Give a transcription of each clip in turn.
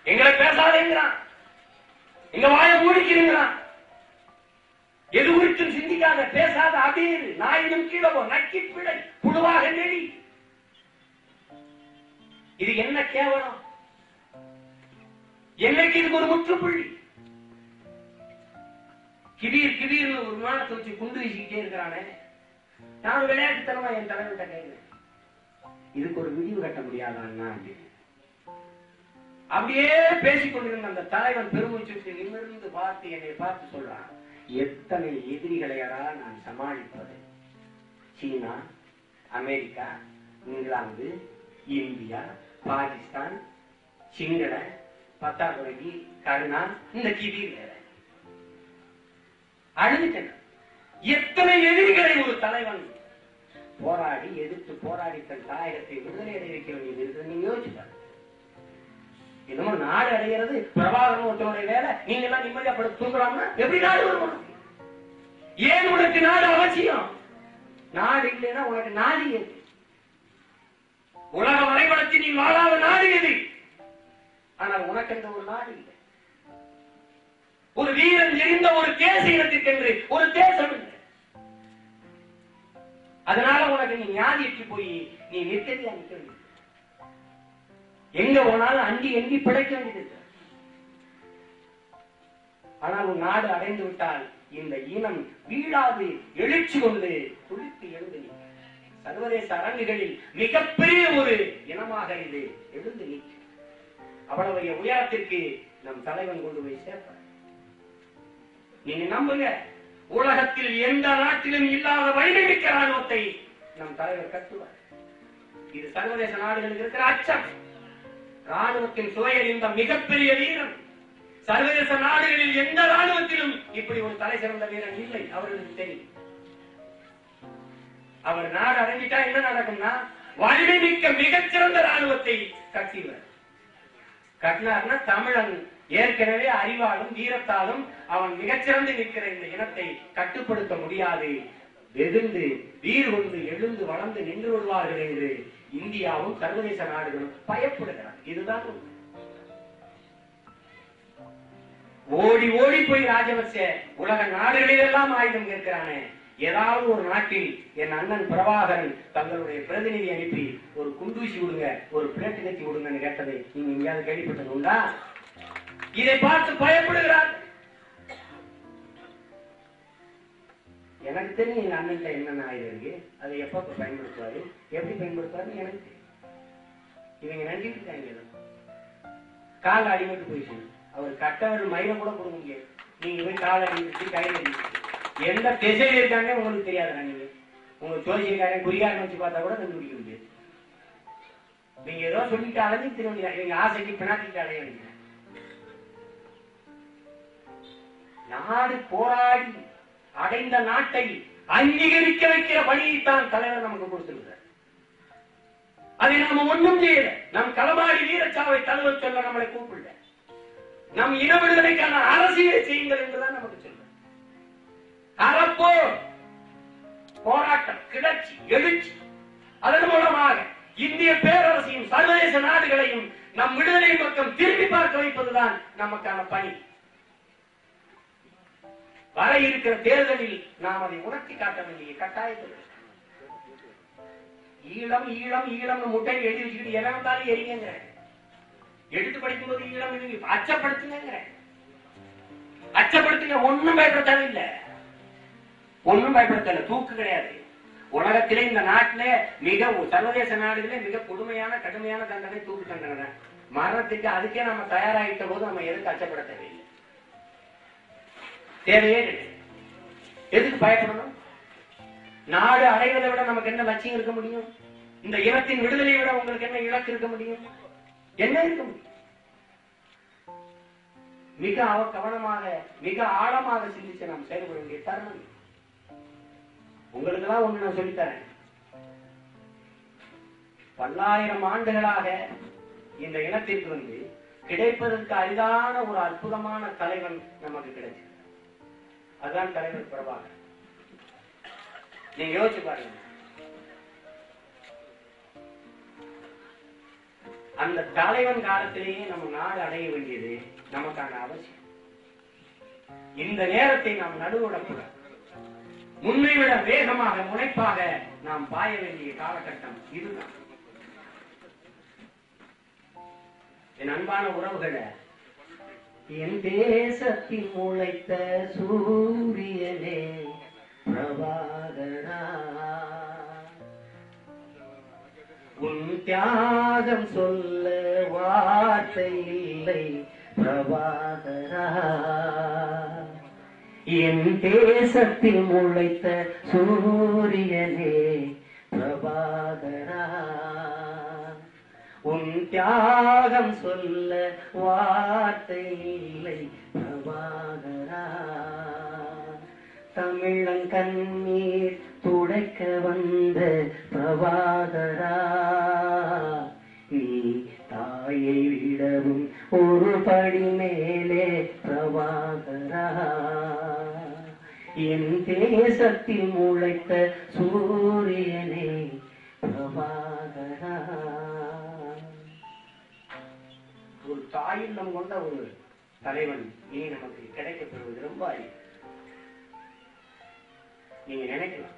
எங்களை பேசாதேங்கிறான் எங்க வாய மூடிக்கிறீங்கிறான் எது குறித்தும் சிந்திக்காத பேசாத அபீர் நாயினும் கீழவோ நக்கி பிழை புழுவாக நெறி இது என்ன கேவலம் என்னைக்கு இதுக்கு ஒரு முற்றுப்புள்ளி கிபீர் கிபீர்னு ஒரு விமானத்தை வச்சு குண்டு வீசிக்கிட்டே இருக்கிறானே நான் விளையாட்டுத்தனமா என் தலைவர்கிட்ட கேட்கிறேன் இதுக்கு ஒரு விடிவு கட்ட முடியாதான்னா அப்படின்னு அப்படியே பேசிக் கொண்டிருந்த அந்த தலைவன் பெருமூச்சுக்கு நிமிர்ந்து பார்த்து என்னை பார்த்து சொல்றான் எத்தனை எதிரிகளையடா நான் சமாளிப்பது China America England India Pakistan Sinhala பத்தாக்குறைக்கு கருணா இந்த கிபீர் வேற அழுதுட்டேன் எத்தனை எதிரிகளை ஒரு தலைவன் போராடி எதிர்த்து போராடி தன் தாயகத்தை விடுதலை அடைய வைக்க வேண்டியது இருக்குது நீங்க யோசிச்சு பாருங்க என்னமோ நாடு அடைகிறது பிரபாகரன் ஒருத்தனுடைய வேலை நீங்க எல்லாம் நிம்மதியா படுத்து தூங்கலாம்னா எப்படி நாடு வரும் உனக்கு? ஏன் உனக்கு நாடு அவசியம் நாடு இல்லைன்னா உனக்கு நாடு எது உலக வரைபடத்தில் நீ வாழாத நாடு எது ஆனால் உனக்கு என்ற ஒரு நாடு இல்லை ஒரு வீரன் எரிந்த ஒரு தேச இனத்திற்கென்று ஒரு தேசம் இல்லை அதனால உனக்கு நீ ஞாதியற்று போய் நீ நிற்கதியா நிற்க வேண்டியது எங்க போனாலும் அண்டி எண்டி பிழைக்க வேண்டியது ஆனால் உன் நாடு அடைந்து விட்டால் இந்த இனம் வீழாது எழுச்சி கொண்டு துளித்து எழுந்து நிற்கும். சர்வதேச அரங்குகளில் மிகப்பெரிய ஒரு இனமாக இது எழுந்து நிற்கும் அவ்வளவு பெரிய உயரத்திற்கு நம் தலைவன் கொண்டு போய் சேர்ப்பார் நீங்க நம்புங்க உலகத்தில் எந்த நாட்டிலும் இல்லாத வலிமைமிக்க ராணுவத்தை நம் தலைவர் கட்டுவார் இது சர்வதேச நாடுகளுக்கு இருக்கிற அச்சம் ராணுவத்தின் சுவையறிந்த மிகப்பெரிய வீரன் சர்வதேச நாடுகளில் எந்த ராணுவத்திலும் இப்படி ஒரு தலை சிறந்த வீரன் இல்லை அவர்களுக்கு தெரியும் அவர் நாடு அடைஞ்சிட்டா என்ன நடக்கும்னா வலிமை மிக்க மிகச்சிறந்த ராணுவத்தை கட்டிவர் கட்டினார்னா தமிழன் ஏற்கனவே அறிவாலும் வீரத்தாலும் அவன் மிகச்சிறந்து நிற்கிற இந்த இனத்தை கட்டுப்படுத்த முடியாது வெகுந்து வீர் கொண்டு எழுந்து வளர்ந்து நின்று கொள்வார்கள் என்று இந்தியாவும் சர்வதேச நாடுகளும் பயப்படுகிறார் இதுதான் உண்மை. ஓடி ஓடி போய் ராஜபக்ச உலக நாடுகளிலெல்லாம் ஆயுதம் கேட்கிறானே ஏதாவது ஒரு நாட்டில் என் அண்ணன் பிரபாகரன் தங்களுடைய பிரதிநிதி அனுப்பி ஒரு குண்டூசி விடுங்க ஒரு பிளேட் கட்டி விடுங்கன்னு கேட்டதை நீங்க எங்கேயாவது கேள்விப்பட்டது உண்டா இதை பார்த்து பயப்படுகிறார் எனக்கு தெரியும் எங்க அண்ணன்ட்ட என்னென்ன ஆயுதம் இருக்கு அதை எப்ப எப்ப பயன்படுத்துவாரு எப்படி பயன்படுத்துவாருன்னு எனக்கு தெரியும் இவங்க நினைச்சிட்டு இருக்காங்க ஏதோ. கால் அடிபட்டு போயிடுச்சு அவர் கட்டவர் மயில கூட கொடுக்க முடியாது நீங்க போய் கால் அடிபட்டு கையில் அடிபட்டு எந்த திசையில் இருக்காங்க உங்களுக்கு தெரியாதுடா நீங்க உங்க ஜோசியக்காரன் குறிகாரன் வச்சு பார்த்தா கூட கண்டுபிடிக்க முடியாது நீங்க ஏதோ சொல்லிட்டு அலைஞ்சு திர வேண்டியது எங்க ஆசைக்கு பினாட்டிட்டு அடைய வேண்டியது நாடு போராடி அடைந்த நாட்டை அங்கீகரிக்க வைக்கிற பணியைத்தான் தலைவர் நமக்கு கொடுத்திருக்கிறார் அதை நாம ஒண்ணும் செய்யல நம் களமாடி வீரச்சாவை தலைவர் சொல்ல நம்மளை கூப்பிடல நம் இன விடுதலைக்கான அரசியலை செய்யுங்கள் என்றுதான் நமக்கு சொல்ற அறப்போ போராட்டம் கிளர்ச்சி எழுச்சி அதன் மூலமாக இந்திய பேரரசையும் சர்வதேச நாடுகளையும் நம் விடுதலை பக்கம் திரும்பி பார்க்க வைப்பதுதான் நமக்கான பணி வர இருக்கிற தேர்தலில் நாம் அதை உணர்த்தி காட்ட வேண்டிய கட்டாயத்தில் இருக்கிறோம். ஈழம் ஈழம் ஈழம்னு முட்டை எழுதி வச்சுக்கிட்டு எவன் வந்தாலும் எரியுங்க எடுத்து படிக்கும்போது ஈழம் எழுதி அச்சப்படுத்துங்க அச்சப்படுத்துங்க ஒண்ணும் பயப்பட தேவையில்லை ஒண்ணும் பயப்பட தேவையில்லை தூக்கு கிடையாது உலகத்திலே இந்த நாட்டிலே மிக சர்வதேச நாடுகளே மிக கொடுமையான கடுமையான தண்டனை தூக்கு தண்டனை தான் மரணத்துக்கு அதுக்கே நம்ம தயாராகிட்ட போது நம்ம எதுக்கு அச்சப்பட தேவையில்லை தேவையே கிடையாது எதுக்கு பயப்படணும் நாடு அடைவதை விட நமக்கு என்ன லட்சியம் இருக்க முடியும் இந்த இனத்தின் விடுதலையை விட உங்களுக்கு என்ன இலக்கு இருக்க முடியும் என்ன இருக்க முடியும் மிக அவ கவனமாக மிக ஆழமாக சிந்திச்சு நாம் செயல்பட வேண்டிய தருணம் இது. உங்களுக்கு எல்லாம் ஒண்ணு நான் சொல்லித்தரேன் பல்லாயிரம் ஆண்டுகளாக இந்த இனத்திற்கு வந்து கிடைப்பதற்கு அரிதான ஒரு அற்புதமான தலைவன் நமக்கு கிடைச்சது அதுதான் தலைவர் பிரபாகர் நீங்க யோசிச்சு பாருங்க அந்த தலைவன் காலத்திலேயே நம்ம நாடு அடைய வேண்டியது நமக்கான அவசியம் இந்த நேரத்தை நாம் நடுவிடக்கூடாது முன்னை விட வேகமாக முனைப்பாக நாம் பாய வேண்டிய காலகட்டம் இதுதான் என் அன்பான உறவுகளை என் தேசத்தில் முளைத்த சூரியனே பிரபாகரா உன் தியாகம் சொல்ல வார்த்தை இல்லை பிரபாகரா என் தேசத்தில் முளைத்த சூரியனே பிரபாகரா உன் தியாகம் சொல்ல வார்த்தை இல்லை பிரபாகரா தமிழன் கண்ணீர் துடைக்க வந்த பிரபாகரா நீ தாயை விடவும் ஒரு படி மேலே பிரபாகரா என் தேசத்தில் முளைத்த சூரியனே பிரபாகரா ஒரு தாயுள்ளம் கொண்ட ஒரு தலைவன் இனி நமக்கு கிடைக்கப்பெறுவது ரொம்ப அரிது நீங்க நினைக்கலாம்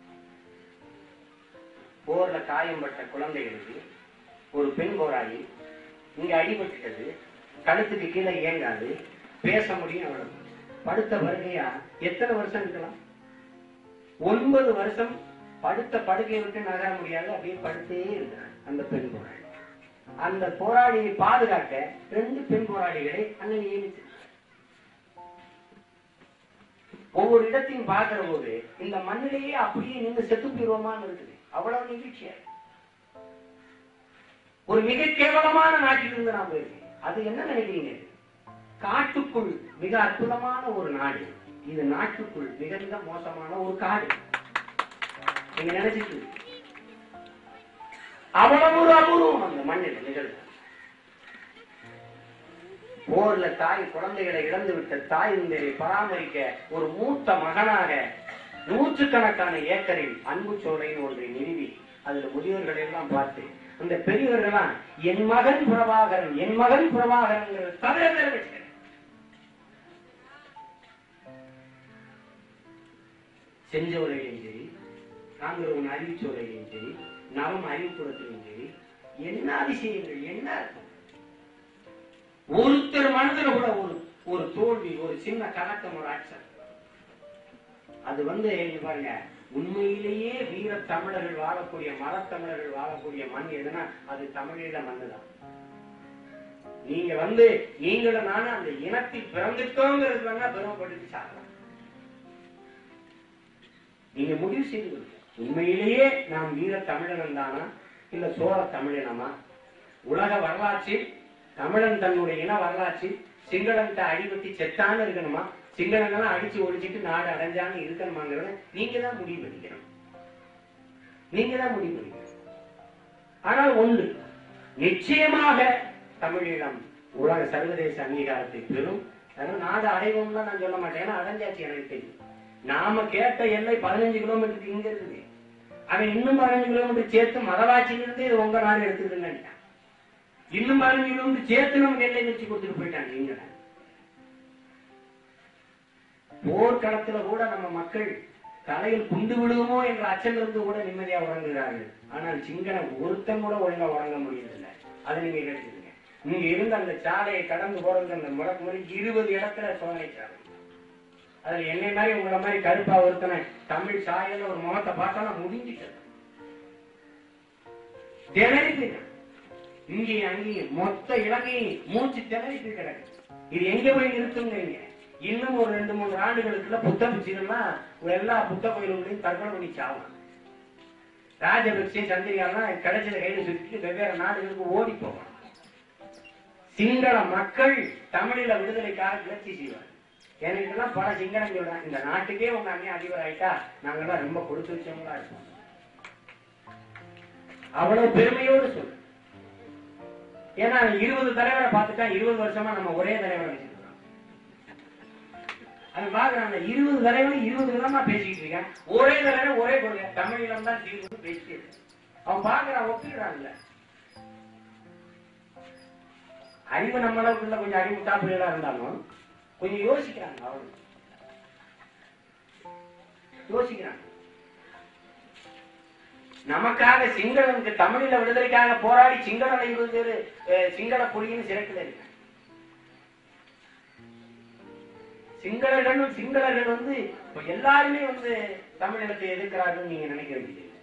போர்ல காயம்பட்ட குழந்தைகளுக்கு ஒரு பெண் போராளி இங்க அடிபட்டுட்டது கழுத்துக்கு கீழே இயங்காது பேச முடியும் அவ்வளவு படுத்த வருகையா எத்தனை வருஷம் இருக்கலாம் ஒன்பது வருஷம் படுத்த படுக்கையை விட்டு நகர முடியாது அப்படியே படுத்தே இருக்கிறார் அந்த பெண் போராளி அந்த போராளியை பாதுகாக்க ரெண்டு பெண் போராளிகளை அங்க நியமிச்சு ஒவ்வொரு இடத்தையும் பார்க்கிற போது இந்த மண்ணிலேயே அப்படியே நின்று செத்து போயிருவோமான்னு இருக்குது அவ்வளவு நிகழ்ச்சியா இருக்கு. ஒரு மிக கேவலமான நாட்டிலிருந்து நான் போயிருக்கேன் அது என்ன நினைக்கிறீங்க காட்டுக்குள் மிக அற்புதமான ஒரு நாடு இது நாட்டுக்குள் மிக மிக மோசமான ஒரு காடு நீங்க நினைச்சிட்டு இருக்கீங்க. அவ்வளவு ஒரு அபூர்வம் அந்த மண்ணில் நிகழ்வு போர்ல தாய் குழந்தைகளை இழந்து விட்ட தாய் தந்தையை பராமரிக்க ஒரு மூத்த மகனாக நூற்றுக்கணக்கான ஏக்கரில் அன்பு சோலைன்னு ஒன்றை நிறுவி அதுல முதியோர்களை எல்லாம் பார்த்து அந்த பெரியவர்கள்லாம் என் மகன் பிரபாகரன் என் மகன் பிரபாகரன் தவிர வேற வச்சுக்கிறேன் செஞ்சோலையிலும் சரி காங்கரவன் அறிவிச்சோலையிலும் சரி நவம் அறிவுப்புறத்திலும் சரி என்ன அதிசயங்கள் என்ன இருக்கும் ஒருத்தர் மனதுல கூட ஒரு ஒரு தோல்வி ஒரு சின்ன கலக்கம் ஒரு அச்சம் அது வந்து இங்க பாருங்க உண்மையிலேயே வீர தமிழர்கள் வாழக்கூடிய மரத்தமிழர்கள் வாழக்கூடிய மண் எதுனா அது தமிழீழ மண்ணு தான் நீங்க வந்து நீங்களும் நானும் அந்த இனத்தில் பிறந்துட்டோங்கிறது வேணா பெருமைப்பட்டு சாகலாம் நீங்க முடிவு செய்து கொள்ளுங்க. உண்மையிலேயே நாம் வீர தமிழன் தானா இல்ல சோழ தமிழினமா உலக வரலாற்றில் தமிழன் தன்னுடைய இன வரலாற்றில் சிங்களன்ட்ட அடிபட்டு செத்தான்னு இருக்கணுமா சிங்களங்கள்லாம் அடிச்சு ஒழிச்சிட்டு நாடு அடைஞ்சான்னு இருக்கணுமாங்கிறத நீங்க தான் முடிவு பண்ணிக்கணும் நீங்க தான் முடிவு பண்ணிக்கணும் ஆனால் ஒன்று நிச்சயமாக தமிழீழம் உலக சர்வதேச அங்கீகாரத்தை பெறும் அதனால நாடு அடைவோம்லாம் நான் சொல்ல மாட்டேன் ஏன்னா அடைஞ்சாச்சு எனக்கு தெரியும் நாம கேட்ட எல்லை பதினஞ்சு கிலோமீட்டருக்கு இங்க இருக்குது அவன் இன்னும் பதினஞ்சு கிலோமீட்டர் சேர்த்து மதவாச்சியிலிருந்து இது உங்க நாடு எடுத்துக்கிட்டுங்க இன்னும் பதினஞ்சு கிலோமீட்டர் சேர்த்து நமக்கு எல்லை வச்சு கொடுத்துட்டு போயிட்டாங்க இங்க போர்க்களத்துல கூட நம்ம மக்கள் தலையில் குண்டு விழுகுமோ என்ற அச்சம் இருந்து கூட நிம்மதியா உறங்குகிறார்கள் ஆனால் சிங்களம் ஒருத்தன் கூட ஒழுங்கா உறங்க முடியவில்லை அதை நீங்க கேட்டுக்கீங்க நீங்க இருந்த அந்த சாலையை கடந்து போறது அந்த முடக்கு முறை இருபது இடத்துல சோதனை சாலை அதுல என்னை மாதிரி உங்களை மாதிரி கருப்பா ஒருத்தனை தமிழ் சாயல்ல ஒரு முகத்தை பார்த்தா முடிஞ்சிட்டது திணறி போயிட்டான். இங்கேயும் அங்கேயும் மொத்த இலங்கையும் மூச்சு திணறி போய் கிடக்கு இது எங்க போய் நிறுத்துங்கிறீங்க இன்னும் ஒரு ரெண்டு மூணு ஆண்டுகளுக்குள்ள புத்த பிச்சுகள்லாம் எல்லா புத்த கோயில்களையும் தற்கொலை பண்ணி சாவலாம் ராஜபக்சே சந்திரிகாலாம் கிடைச்சத கையில சுற்றிட்டு வெவ்வேறு நாடுகளுக்கு ஓடி போவான் சிங்கள மக்கள் தமிழில விடுதலைக்காக கிளர்ச்சி செய்வார் எனக்குலாம் பல சிங்களம் சொல்றேன் இந்த நாட்டுக்கே உங்க அண்ணன் அதிபர் ஆயிட்டா நாங்கெல்லாம் ரொம்ப கொடுத்து வச்சவங்களா இருப்போம் அவ்வளவு பெருமையோடு சொல்லு ஏன்னா இருபது தலைவரை பார்த்துட்டா இருபது வருஷமா நம்ம ஒரே தலைவரை வச்சிருக்கோம் அது பாக்குறாங்க இருபது தலைவரும் இருபது விதமா பேசிக்கிட்டு இருக்கேன் ஒரே தலைவர் ஒரே கொள்கை தமிழிலம் தான் தீர்வு பேசிட்டு இருக்கு. அவன் பாக்குறான் ஒப்பிடுறான்ல அறிவு நம்ம அளவுக்குள்ள கொஞ்சம் அறிவு தாப்புகளா இருந்தாலும் கொஞ்சம் யோசிக்கிறாங்க அவங்க யோசிக்கிறாங்க நமக்காக சிங்களனுக்கு தமிழில விடுதலைக்காக போராடி சிங்கள இருபது பேர் அஹ், சிங்கள புலின்னு சிறைக்குள்ள இருக்காங்க சிங்களர்கள் சிங்களர்கள் வந்து இப்ப எல்லாருமே வந்து தமிழினத்தை எதிர்க்கிறார்கள் நீங்க நினைக்க வேண்டியது இல்லை.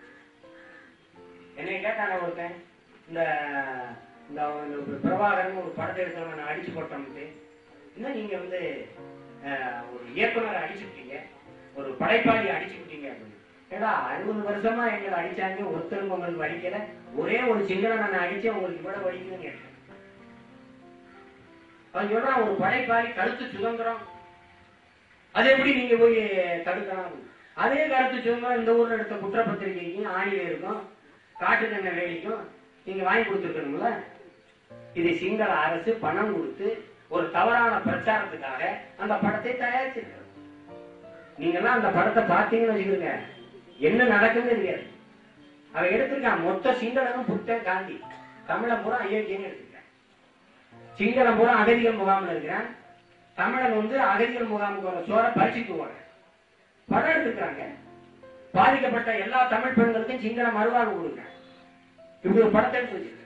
என்னை கேட்டாங்க ஒருத்தன் இந்த இந்த இந்த பிரபாகரன் ஒரு படத்தை எடுத்தவங்க நான் அடிச்சு போட்டோம்ட்டு என்ன நீங்க வந்து அஹ், ஒரு இயக்குனரை அடிச்சுட்டீங்க ஒரு படைப்பாளி அடிச்சுட்டீங்க அப்படின்னு ஏடா அறுபது வருஷமா எங்களை அடிச்சாங்க ஒருத்தரும் உங்களுக்கு வலிக்கல ஒரே ஒரு சிங்களனை நான் அடிச்சேன் உங்களுக்கு இவ்வளவு வலிக்குதுன்னு கேட்டேன் அவன் சொல்றான் ஒரு படைப்பாளி கருத்து சுதந்திரம் அது எப்படி நீங்க போய் தடுக்கலாம் அதே கருத்து சுதந்திரம் இந்த ஊர்ல எடுத்த குற்றப்பத்திரிகைக்கும் ஆணில இருக்கும் காட்டுக்கண்ண வேலைக்கும் நீங்க வாங்கி கொடுத்துருக்கணும்ல இது சிங்கள அரசு பணம் கொடுத்து ஒரு தவறான பிரச்சாரத்துக்காக அந்த படத்தை தயாரிச்சிருக்காங்க நீங்க எல்லாம் அந்த படத்தை பார்த்தீங்கன்னு வச்சுக்கிறீங்க என்ன நடக்குன்னு தெரியாது அவன் எடுத்திருக்கான் மொத்த சிங்களனும் புத்தன் காந்தி தமிழன் பூரா அயோக்கியன்னு எடுத்திருக்கான் சிங்களம் பூரா அகதிகள் முகாம்ல இருக்கிறான் தமிழன் வந்து அகதிகள் முகாமுக்கு வர சோற பறிச்சுட்டு போறேன் படம் எடுத்துக்கிறாங்க பாதிக்கப்பட்ட எல்லா தமிழ் பெண்களுக்கும் சிங்கள மறுவாழ்வு கொடுங்க இப்படி ஒரு படத்தை எடுத்து வச்சிருக்கேன்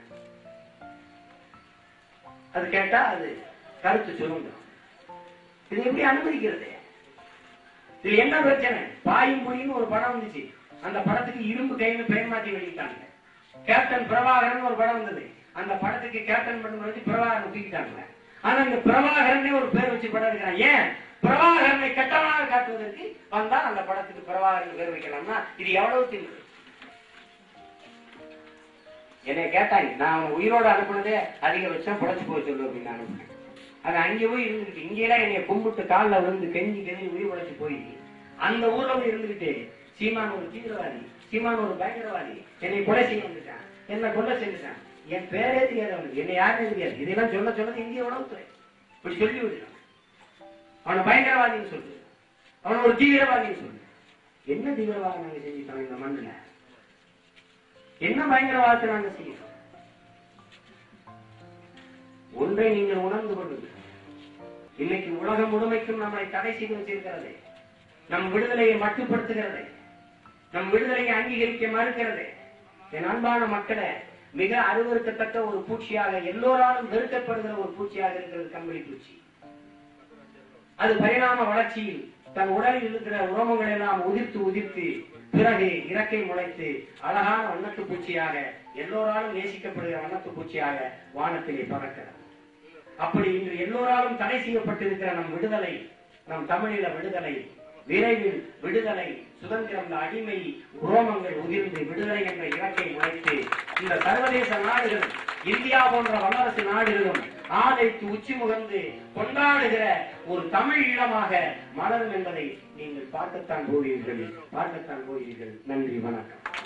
அது கேட்டா அது கருத்து சுதந்திரம் இது எப்படி அனுமதிக்கிறது இது என்ன பிரச்சனை பாயும் புலின்னு ஒரு படம் வந்துச்சு அந்த படத்துக்கு இரும்பு கைன்னு பெயர் மாத்தி வெளியிட்டாங்க கேப்டன் பிரபாகரன் ஒரு படம் வந்தது அந்த படத்துக்கு கேப்டன் பண்ண வச்சு பிரபாகரன் தூக்கிட்டாங்க ஆனா இந்த பிரபாகரனே ஒரு பேர் வச்சு படம் எடுக்கிறான் ஏன் பிரபாகரனை கெட்டவனாக காட்டுவதற்கு வந்தா அந்த படத்துக்கு பிரபாகரன் பேர் வைக்கலாம்னா இது எவ்வளவு திமிரு என்னை கேட்டாங்க நான் அவனை உயிரோட அனுப்புனதே அதிகபட்சம் புடைச்சு போய் சொல்லு அப்படின்னு நான் அனுப்புனேன் அது அங்கே போய் இருந்துகிட்டு இங்கெல்லாம் என்னைய கும்பிட்டு காலில் விழுந்து கெஞ்சி கெஞ்சி உயிர் உழைச்சு போய் அந்த ஊர்ல போய் இருந்துகிட்டு சீமான் ஒரு தீவிரவாதி சீமான் ஒரு பயங்கரவாதி என்னை கொலை செய்ய வந்துட்டான் என்ன கொலை செஞ்சுட்டான் என் பேரே தெரியாது அவனுக்கு என்னை யாருமே தெரியாது இதெல்லாம் சொல்ல சொன்னது இந்திய உணவுத்துறை இப்படி சொல்லி விடுறான் அவனை பயங்கரவாதின்னு சொல்லு அவனை ஒரு தீவிரவாதின்னு சொல்லு என்ன தீவிரவாதம் நாங்க செஞ்சுட்டோம் இந்த மண்ணுல என்ன பயங்கரவாதத்தை நாங்க செய்யறோம் ஒன்றை நீங்கள் உணர்ந்து கொள்ளுங்கள் இன்னைக்கு உலகம் முழுமைக்கும் நம்மளை தடை செய்து வச்சிருக்கிறது நம் விடுதலையை மட்டுப்படுத்துகிறது நம் விடுதலையை அங்கீகரிக்க மறுக்கிறது என் அன்பான மக்களே மிக அருவருக்கத்தக்க ஒரு பூச்சியாக எல்லோராலும் வெறுக்கப்படுகிற ஒரு பூச்சியாக இருக்கிறது கம்பளி பூச்சி அது பரிணாம வளர்ச்சியில் தன் உடலில் இருக்கிற உரோமங்களை எல்லாம் உதிர்த்து உதிர்த்து பிறகு இறக்கை முளைத்து அழகான வண்ணத்து பூச்சியாக எல்லோராலும் நேசிக்கப்படுகிற வண்ணத்து பூச்சியாக வானத்திலே பறக்கிறது அப்படி இன்று எல்லோராலும் தடை செய்யப்பட்டிருக்கிற நம் விடுதலை நம் தமிழீழ விடுதலை விரைவில் விடுதலை சுதந்திரம் இந்த அடிமை உரோமங்கள் உதிர்ந்து விடுதலை என்ற இலக்கை முளைத்து இந்த சர்வதேச நாடுகள் இந்தியா போன்ற வல்லரசு நாடுகளும் ஆதைத்து உச்சி முகந்து கொண்டாடுகிற ஒரு தமிழ் ஈழமாக மலரும் என்பதை நீங்கள் பார்க்கத்தான் போவீர்கள் பார்க்கத்தான் போவீர்கள் நன்றி வணக்கம்